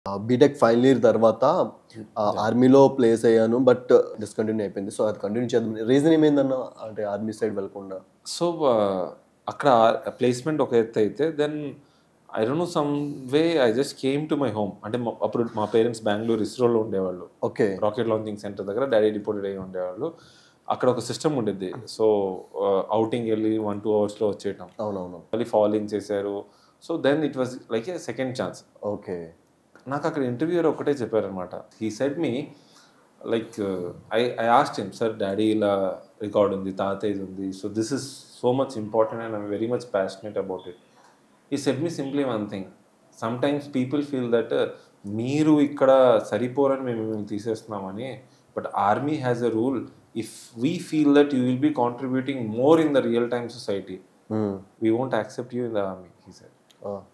BTech final year తర్వాత ఆర్మీలో place అయ్యాను బట్ డిస్కంటిన్యూ అయిపోయింది సో అది కంటిన్యూ చేద్దాం రీజన్ ఏమైందన్న అంటే ఆర్మీ సైడ్ వెళ్ళకుండా సో అక్కడ ప్లేస్మెంట్ ఒక ఎత్తు అయితే then I don't know some way I just came to my home అంటే మా- అప్పుడు మా పేరెంట్స్ బెంగళూరు ఇస్రోలో ఉండేవాళ్ళు ఓకే రాకెట్ లాంచింగ్ సెంటర్ దగ్గర డాడీ డిపోటెడ్ అయ్యి ఉండేవాళ్ళు అక్కడ ఒక సిస్టమ్ ఉండేది సో అవుటింగ్ వెళ్ళి వన్ టూ అవర్స్లో వచ్చేయటం అవునవును మళ్ళీ ఫాలోయింగ్ చేశారు so then it was like a second chance okay నాకు అక్కడ ఇంటర్వ్యూర్ ఒకటే చెప్పారనమాట he said me like I I asked him sir daddy ఇలా రికార్డ్ ఉంది తాతయ్య ఉంది so this is so much important and I'm very much passionate about it he said me simply one thing sometimes people feel that మీరు ఇక్కడ సరిపోరని మేము మిమ్మల్ని తీసేస్తున్నామని but army has a rule if we feel that you will be contributing more in the real time society we won't accept you in the army he set